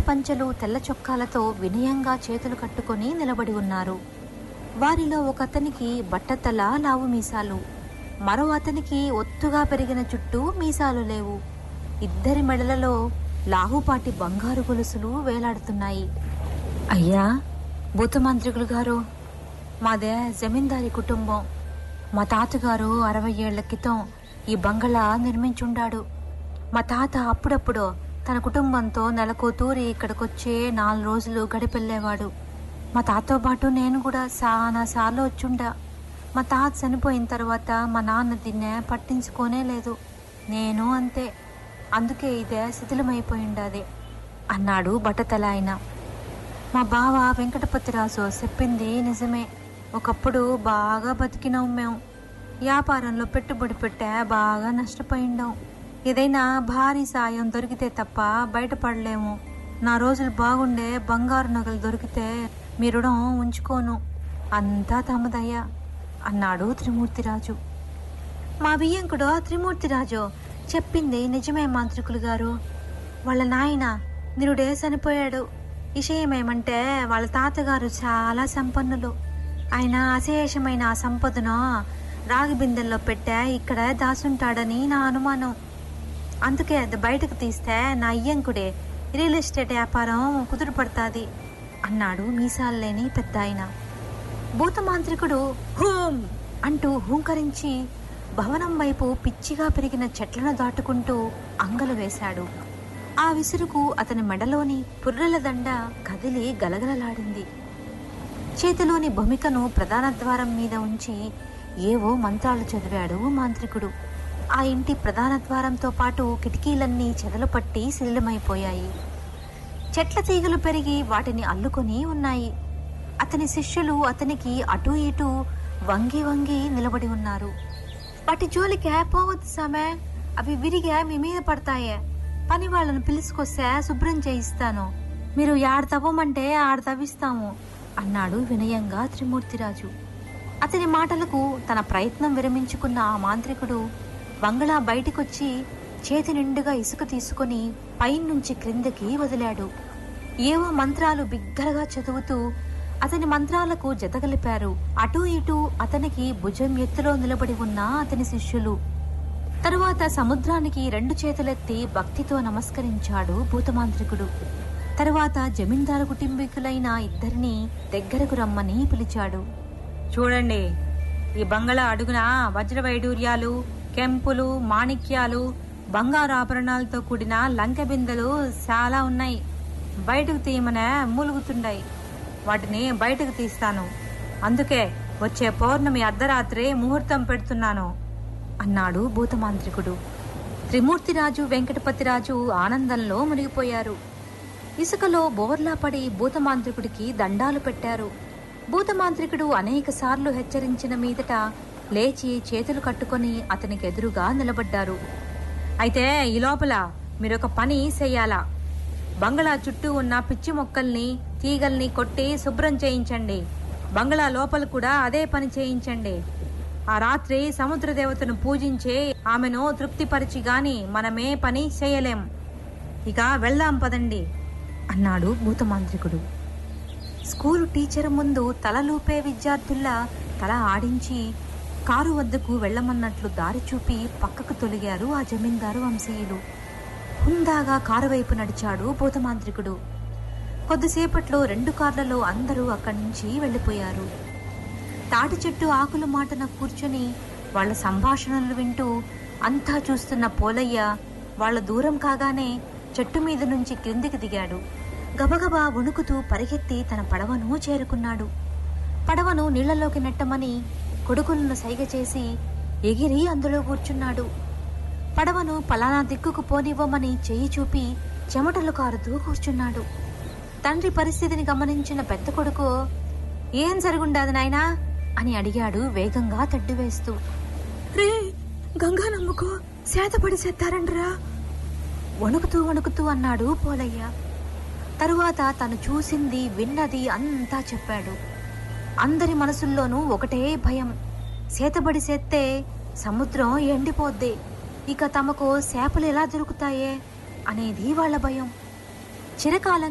పంచెలు తెల్ల చొక్కాలతో వినయంగా చేతులు కట్టుకొని నిలబడి ఉన్నారు వారిలో ఒక అతనికి బట్టతల లావు మీసాలు మరో అతనికి ఒత్తుగా పెరిగిన చుట్టూ మీసాలు లేవు ఇద్దరి మెడలలో లావుపాటి బంగారు గొలుసులు వేలాడుతున్నాయి అయ్యా భూతమాంత్రికులు గారు మాదే జమీందారి కుటుంబం మా తాతగారు అరవై ఏళ్ల క్రితం ఈ బంగళా నిర్మించుండాడు మా తాత అప్పుడప్పుడు తన కుటుంబంతో నెలకు తూరి ఇక్కడికొచ్చే నాలుగు రోజులు గడిపెళ్ళేవాడు మా తాతతో పాటు నేను కూడా చాలా సార్లు వచ్చుండా మా తాత చనిపోయిన తర్వాత మా నాన్న దీన్నే పట్టించుకోనే లేదు నేను అంతే అందుకే ఇదే శిథిలమైపోయిండాది అన్నాడు బట్టతల ఆయన మా బావ వెంకటపతిరాజు చెప్పింది నిజమే ఒకప్పుడు బాగా బతికినాం మేము వ్యాపారంలో పెట్టుబడి పెట్టా బాగా నష్టపోయిండాం ఏదైనా భారీ సాయం దొరికితే తప్ప బయటపడలేము నా రోజులు బాగుండే బంగారు నగలు దొరికితే మీ రుణం ఉంచుకోను అంతా తమదయ్యా అన్నాడు త్రిమూర్తిరాజు మా బియ్యంకుడు త్రిమూర్తిరాజు చెప్పింది నిజమే మాంత్రికులు గారు వాళ్ళ నాయన నిరుడే చనిపోయాడు విషయం ఏమంటే వాళ్ళ తాతగారు చాలా సంపన్నులు ఆయన అశేషమైన ఆ సంపదను రాగి బిందెల్లో పెట్టా ఇక్కడ దాసుంటాడని నా అనుమానం అందుకే అది బయటకు తీస్తే నా అయ్యంకుడే రియల్ ఎస్టేట్ వ్యాపారం కుదురు పడుతుంది అన్నాడు మీసాలు లేని పెద్ద ఆయన భూతమాంత్రికుడు హూం అంటూ హూంకరించి భవనం వైపు పిచ్చిగా పెరిగిన చెట్లను దాటుకుంటూ అంగలు వేశాడు ఆ విసురుకు అతని మెడలోని పుర్రెల దండ కదిలి గలగలలాడింది చేతిలోని భూమికను ప్రధాన ద్వారం మీద ఉంచి ఏవో మంత్రాలు చదివాడు మాంత్రికుడు ఆ ఇంటి ప్రధాన ద్వారంతో పాటు కిటికీలన్నీ చెదలుపట్టి శిథిలమైపోయాయి చెట్ల తీగలు పెరిగి వాటిని అల్లుకొని ఉన్నాయి అతని శిష్యులు అతనికి అటూ ఇటూ వంగి వంగి నిలబడి ఉన్నారు వాటి జోలికే పోవద్దు సామే అవి విరిగా మీ మీద పడతాయే పని వాళ్ళను పిలుచుకొస్తే శుభ్రం చేయిస్తాను మీరు యాడ తవ్వమంటే ఆడ తవ్విస్తాము అన్నాడు వినయంగా త్రిమూర్తిరాజు అతని మాటలకు తన ప్రయత్నం విరమించుకున్న ఆ మాంత్రికుడు బంగళా బయటికొచ్చి చేతి నిండుగా ఇసుక తీసుకుని పైనుంచి క్రిందకి వదిలాడు ఏవో మంత్రాలు బిగ్గరగా చదువుతూ అతని మంత్రాలకు జతగలిపారు అటూ ఇటూ అతనికి భుజం ఎత్తులో నిలబడి ఉన్న అతని శిష్యులు తరువాత సముద్రానికి రెండు చేతులెత్తి భక్తితో నమస్కరించాడు భూతమాంత్రికుడు తరువాత జమీందారు కుటుంబీకులైన ఇద్దరిని దగ్గరకు రమ్మని పిలిచాడు చూడండి ఈ బంగళా అడుగున వజ్ర వైడూర్యాలు కెంపులు మాణిక్యాలు బంగారు ఆభరణాలతో కూడిన లంక బిందెలు చాలా ఉన్నాయి బయటకు తీయమనే మూలుగుతుండాయి వాటిని బయటకు తీస్తాను అందుకే వచ్చే పౌర్ణమి అర్ధరాత్రి ముహూర్తం పెడుతున్నాను అన్నాడు భూతమాంత్రికుడు త్రిమూర్తిరాజు వెంకటపతిరాజు ఆనందంలో మునిగిపోయారు ఇసుకలో బోర్లా పడి భూతమాంత్రికుడికి దండాలు పెట్టారు భూతమాంత్రికుడు అనేక సార్లు హెచ్చరించిన మీదట లేచి చేతులు కట్టుకొని అతనికి ఎదురుగా నిలబడ్డారు అయితే ఈ లోపల మీరొక పని చెయ్యాలా బంగళా చుట్టూ ఉన్న పిచ్చి మొక్కల్ని తీగల్ని కొట్టి శుభ్రం చేయించండి బంగళా లోపల కూడా అదే పని చేయించండి ఆ రాత్రి సముద్ర దేవతను పూజించి ఆమెను తృప్తిపరిచి గాని మనమే పని చేయలేం ఇక వెళ్దాం పదండి అన్నాడు భూతమాంత్రికుడు స్కూలు టీచర్ ముందు తలలూపే విద్యార్థుల్లా తల ఆడించి కారు వద్దకు వెళ్ళమన్నట్లు దారి చూపి పక్కకు తొలిగారు ఆ జమీందారు వంశీయులు హుందాగా కారు వైపు నడిచాడు భూతమాంత్రికుడు కొద్దిసేపట్లో రెండు కార్లలో అందరూ అక్కడి నుంచి వెళ్ళిపోయారు తాటి చెట్టు ఆకుల మాటన కూర్చొని వాళ్ళ సంభాషణలు వింటూ అంతా చూస్తున్న పోలయ్య వాళ్ళ దూరం కాగానే చెట్టు మీద నుంచి క్రిందికి దిగాడు గబగబా వణుకుతూ పరిగెత్తి తన పడవను చేరుకున్నాడు పడవను నీళ్లలోకి నెట్టమని కొడుకులను సైగ చేసి ఎగిరి అందులో కూర్చున్నాడు పడవను పలానా దిక్కుకు పోనివ్వమని చెయ్యి చూపి చెమటలు కారుతూ కూర్చున్నాడు తండ్రి పరిస్థితిని గమనించిన పెద్ద కొడుకు ఏం జరుగుండాది నాయనా అని అడిగాడు వేగంగా తడ్డు వేస్తూ రే గంగా నమ్ముకో శాతపడి సెత్తారండ్రా వణుకుతూ వణుకుతూ అన్నాడు పోలయ్య తరువాత తను చూసింది విన్నది అంతా చెప్పాడు అందరి మనసుల్లోనూ ఒకటే భయం సేతబడి సెత్తే సముద్రం ఎండిపోద్ది ఇక తమకు చేపలు ఎలా దొరుకుతాయే అనేది వాళ్ళ భయం చిరకాలం